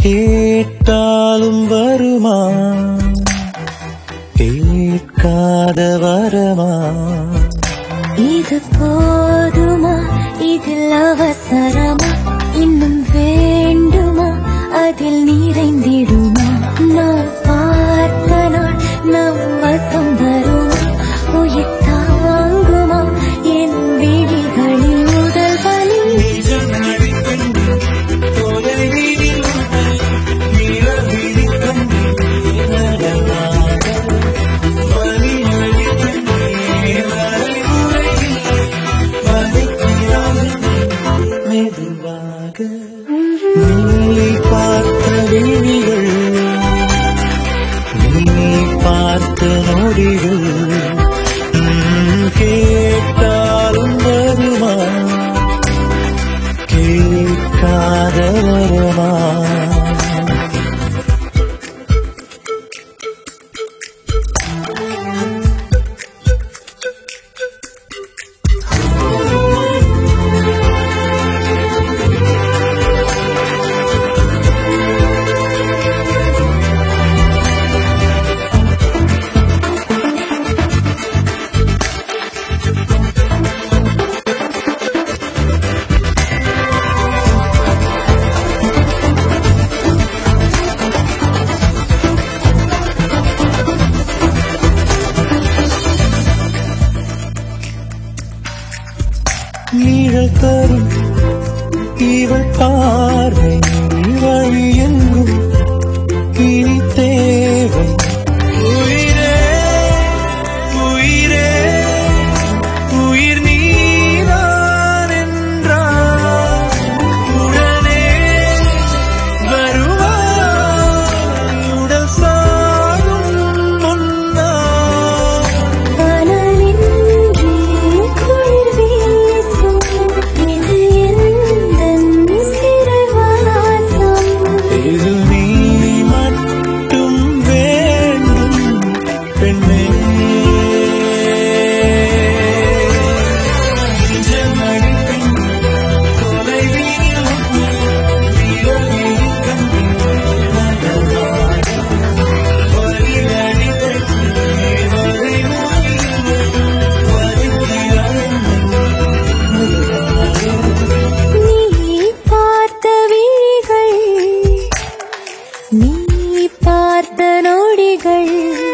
கேட்டாலும் வருமா கேட்காத வரமா இது போதுமா இதில் அவசரமா இன்னும் வேண்டுமா அதில் நிறைந்திடுமா நான் பார்த்த நாள் நம் வசம் வருமா உயிர் தாங்குமா என் விழிகளில் உடல் வலி மெதுவாக நீ பார்த்த விழிகள் நீ பார்த்த நொடிகள் உம், கேட்டாலும் வருமா கேட்காத வருமா நீழல் தரும் இவள் பார்வை வழி எங்கும் இனி தேவை உயிரே உயிரே உயிர் நீதான் என்றால் உடனே வருவாய் உடல் சாகும் முன்னால் அனலின்றி குளிர் வீசும் இது எந்தன் சிறைவாசம் இது நீ மட்டும் வேண்டும் பெண்ணே நிஜமடி பெண் தொலைவில் இரவில் கண்டு நகர்வாய். வழியடி பெண்ணே, வரை நீ பார்த்த விழிகள் நீ பார்த்த நொடிகள்